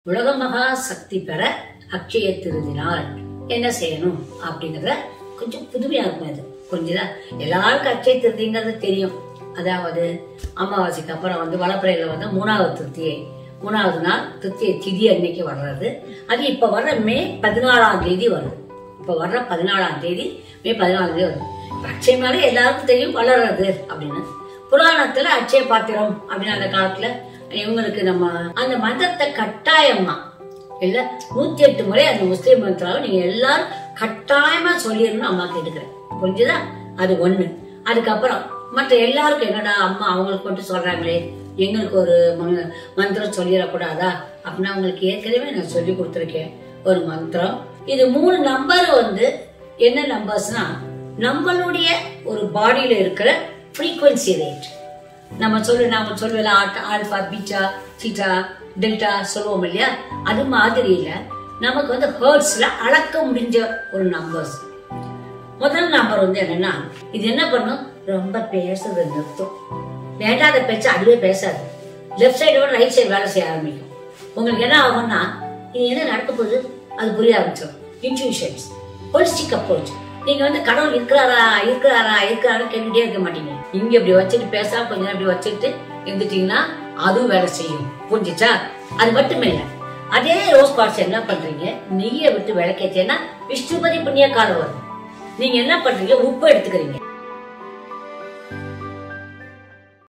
உலக மகா சக்தி பெற அக்ஷய திருதினால் என்ன செய்யணும் அப்படிங்கறத கொஞ்சம் புதுமையா இருக்கும் இது புரிஞ்சுதா எல்லாருக்கும் அக்ஷய திருதிங்கிறது தெரியும் அதாவது அமாவாசைக்கு அப்புறம் வந்து வளப்பிறையில வந்து மூணாவது திருத்தியை மூணாவது நாள் திருத்தியை திதி அன்னைக்கு வர்றது அது இப்ப வர்ற மே பதினாலாம் தேதி வருது இப்ப வர்ற பதினாலாம் தேதி மே பதினாலாம் தேதி வருது இப்ப அக்ஷயம்னாலே எல்லாருக்கும் தெரியும் வளர்றது அப்படின்னு புராணத்துல அட்சய பாத்திரம் அப்படின்னு அந்த காலத்துல இவங்களுக்கு நம்ம அந்த மந்திரத்தை கட்டாயமா இல்ல நூத்தி எட்டு முறை அந்த முஸ்லீம் மந்திராவை நீங்க எல்லாரும் கட்டாயமா சொல்லிடணும் அம்மா கேட்டுக்கிறேன் புரிஞ்சுதா அது ஒண்ணு அதுக்கப்புறம் மற்ற எல்லாருக்கும் என்னடா அம்மா அவங்களுக்கு மட்டும் சொல்றாங்களே எங்களுக்கு ஒரு ம- மந்திரம் சொல்லிடக்கூடாதா அப்படின்னா உங்களுக்கு ஏற்கனவே நான் சொல்லி கொடுத்துருக்கேன் ஒரு மந்திரம் இது மூணு நம்பர் வந்து என்ன நம்பர்ஸ்னா நம்மளுடைய ஒரு பாடியில இருக்கிற frequency ரேட் நம்ம சொல்லு நாம சொல்லுவேல ஆல்பா பீட்டா சீட்டா டெல்டா சொல்லுவோம் இல்லையா அது மாதிரி இல்ல நமக்கு வந்து ஹர்ட்ஸ்ல அளக்க முடிஞ்ச ஒரு நம்பர்ஸ் முதல் நம்பர் வந்து என்னன்னா இது என்ன பண்ணும் ரொம்ப பேசுறது நிறுத்தும் வேண்டாத பேச்சு அதுவே பேசாது லெஃப்ட் சைடோட ரைட் சைடு வேலை செய்ய ஆரம்பிக்கும் உங்களுக்கு என்ன ஆகும்னா இது என்ன நடக்க போகுது அது புரிய ஆரம்பிச்சிடும் இன்ட்யூஷன்ஸ் ஹோலிஸ்டிக் அப்ரோச் நீங்க வந்து கடவுள் இருக்கிறாரா இருக்கிறாரா இருக்கிறாரா கேட்டுட்டே இருக்க மாட்டீங்க இங்க இப்படி வச்சுட்டு பேசாம கொஞ்ச நேரம் இப்படி வச்சுட்டு இருந்துட்டீங்கன்னா அதுவும் வேலை செய்யும் புரிஞ்சுச்சா அது மட்டுமே இல்லை அதே ரோஸ் பார்ட்ஸ் என்ன பண்றீங்க நெய்யை விட்டு விளக்கேத்தேன்னா விஷ்ணுபதி புண்ணிய காலம் வரும் நீங்க என்ன பண்றீங்க உப்பு எடுத்துக்கிறீங்க